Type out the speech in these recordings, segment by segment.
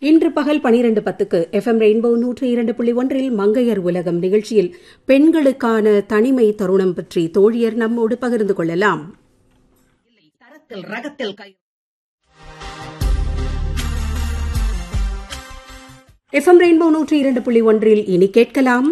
இன்று பகல் பனிரெண்டு பத்துக்கு எஃப்எம் ரெயின்போ நூற்று இரண்டு புள்ளி ஒன்றில் மங்கையர் உலகம் நிகழ்ச்சியில் பெண்களுக்கான தனிமை தருணம் பற்றி தோழியர் நம்மோடு பகிர்ந்து கொள்ளலாம் தரத்தில் ரகத்தில் கை எஃப்எம் ரெயின்போ நூற்று இரண்டு புள்ளி ஒன்றில் இனி கேட்கலாம்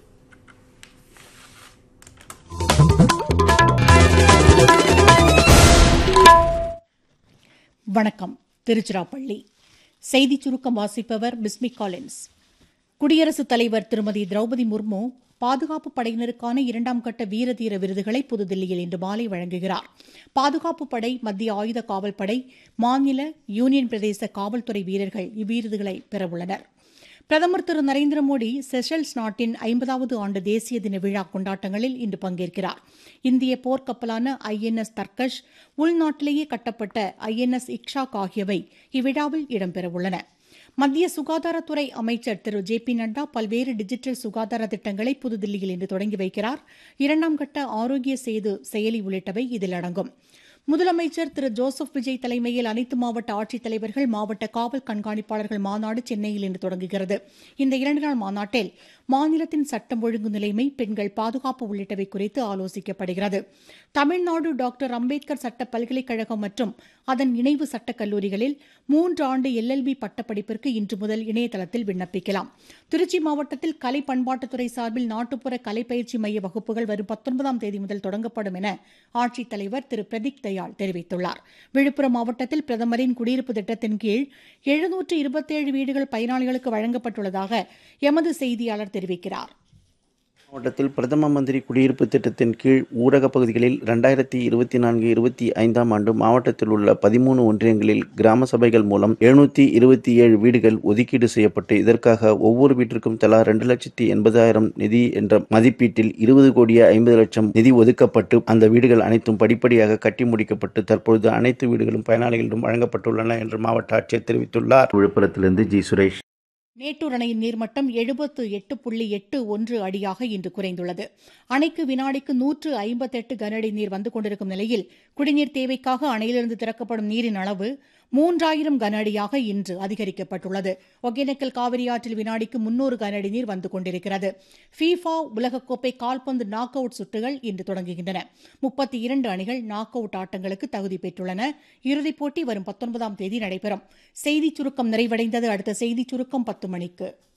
வணக்கம் திருச்சிராப்பள்ளி செய்திச் சுருக்கம் வாசிப்பவர் பிஸ்மி காலின்ஸ் குடியரசுத் தலைவர் திருமதி திரௌபதி முர்மு பாதுகாப்பு படையினருக்கான இரண்டாம் கட்ட வீரதீர விருதுகளை புதுதில்லியில் இன்று மாலை வழங்குகிறார் பாதுகாப்பு படை மத்திய ஆயுத காவல் படை மாநில யூனியன் பிரதேச காவல்துறை வீரர்கள் இவ்விருதுகளை பெறவுள்ளனர் பிரதமர் திரு நரேந்திர மோடி செஷல்ஸ் நாட்டின் ஐம்பதாவது ஆண்டு தேசிய தின விழா கொண்டாட்டங்களில் இன்று பங்கேற்கிறார் இந்திய போர்க்கப்பலான ஐஎன்எஸ் தர்கஷ் உள்நாட்டிலேயே கட்டப்பட்ட ஐஎன்எஸ் இக்ஷாக் ஆகியவை இவ்விழாவில் இடம்பெறவுள்ளன மத்திய சுகாதாரத்துறை அமைச்சர் திரு ஜே பி நட்டா பல்வேறு டிஜிட்டல் சுகாதார திட்டங்களை புதுதில்லியில் இன்று தொடங்கி வைக்கிறார் இரண்டாம் கட்ட ஆரோக்கிய சேது செயலி உள்ளிட்டவை இதில் அடங்கும் முதலமைச்சர் திரு ஜோசப் விஜய் தலைமையில் அனைத்து மாவட்ட ஆட்சித்தலைவர்கள் மாவட்ட காவல் கண்காணிப்பாளர்கள் மாநாடு சென்னையில் இன்று தொடங்குகிறது இந்த இரண்டு நாள் மாநாட்டில் மாநிலத்தின் சட்டம் ஒழுங்கு நிலைமை பெண்கள் பாதுகாப்பு உள்ளிட்டவை குறித்து ஆலோசிக்கப்படுகிறது தமிழ்நாடு டாக்டர் அம்பேத்கர் சட்ட பல்கலைக்கழகம் மற்றும் அதன் இணைவு சட்டக் கல்லூரிகளில் மூன்று ஆண்டு எல்எல்பி பட்டப்படிப்பிற்கு இன்று முதல் இணையதளத்தில் விண்ணப்பிக்கலாம் திருச்சி மாவட்டத்தில் கலை பண்பாட்டுத்துறை சார்பில் நாட்டுப்புற கலை பயிற்சி மைய வகுப்புகள் வரும் பத்தொன்பதாம் தேதி முதல் தொடங்கப்படும் என ஆட்சித்தலைவர் திரு பிரதீக் தயாள் தெரிவித்துள்ளார் விழுப்புரம் மாவட்டத்தில் பிரதமரின் குடியிருப்பு திட்டத்தின் கீழ் எழுநூற்று இருபத்தேழு வீடுகள் பயனாளிகளுக்கு வழங்கப்பட்டுள்ளதாக எமது செய்தியாளர் தெரிவிக்கிறார் மாவட்டத்தில் பிரதம மந்திரி குடியிருப்பு திட்டத்தின் கீழ் ஊரகப் பகுதிகளில் ரெண்டாயிரத்தி இருபத்தி நான்கு இருபத்தி ஐந்தாம் ஆண்டு மாவட்டத்தில் உள்ள பதிமூணு ஒன்றியங்களில் கிராம சபைகள் மூலம் எழுநூத்தி இருபத்தி ஏழு வீடுகள் ஒதுக்கீடு செய்யப்பட்டு இதற்காக ஒவ்வொரு வீட்டிற்கும் தலா இரண்டு லட்சத்தி எண்பதாயிரம் நிதி என்ற மதிப்பீட்டில் இருபது கோடியே ஐம்பது லட்சம் நிதி ஒதுக்கப்பட்டு அந்த வீடுகள் அனைத்தும் படிப்படியாக கட்டி முடிக்கப்பட்டு தற்பொழுது அனைத்து வீடுகளும் பயனாளிகளிடம் வழங்கப்பட்டுள்ளன என்று மாவட்ட ஆட்சியர் தெரிவித்துள்ளார் விழுப்புரத்திலிருந்து ஜி சுரேஷ் மேட்டூர் அணையின் நீர்மட்டம் எழுபத்து எட்டு புள்ளி எட்டு ஒன்று அடியாக இன்று குறைந்துள்ளது அணைக்கு வினாடிக்கு நூற்று ஐம்பத்தெட்டு கனஅடி நீர் வந்து கொண்டிருக்கும் நிலையில் குடிநீர் தேவைக்காக அணையிலிருந்து திறக்கப்படும் நீரின் அளவு மூன்றாயிரம் கன அடியாக இன்று அதிகரிக்கப்பட்டுள்ளது ஒகேனக்கல் காவிரி ஆற்றில் வினாடிக்கு முன்னூறு கன அடி நீர் வந்து கொண்டிருக்கிறது ஃபீஃபா உலகக்கோப்பை கால்பந்து நாக் அவுட் சுற்றுகள் இன்று தொடங்குகின்றன முப்பத்தி இரண்டு அணிகள் நாக் அவுட் ஆட்டங்களுக்கு தகுதி பெற்றுள்ளன இறுதிப் போட்டி வரும் பத்தொன்பதாம் தேதி நடைபெறும் செய்திச் சுருக்கம் நிறைவடைந்தது அடுத்த செய்திச் சுருக்கம் பத்து மணிக்கு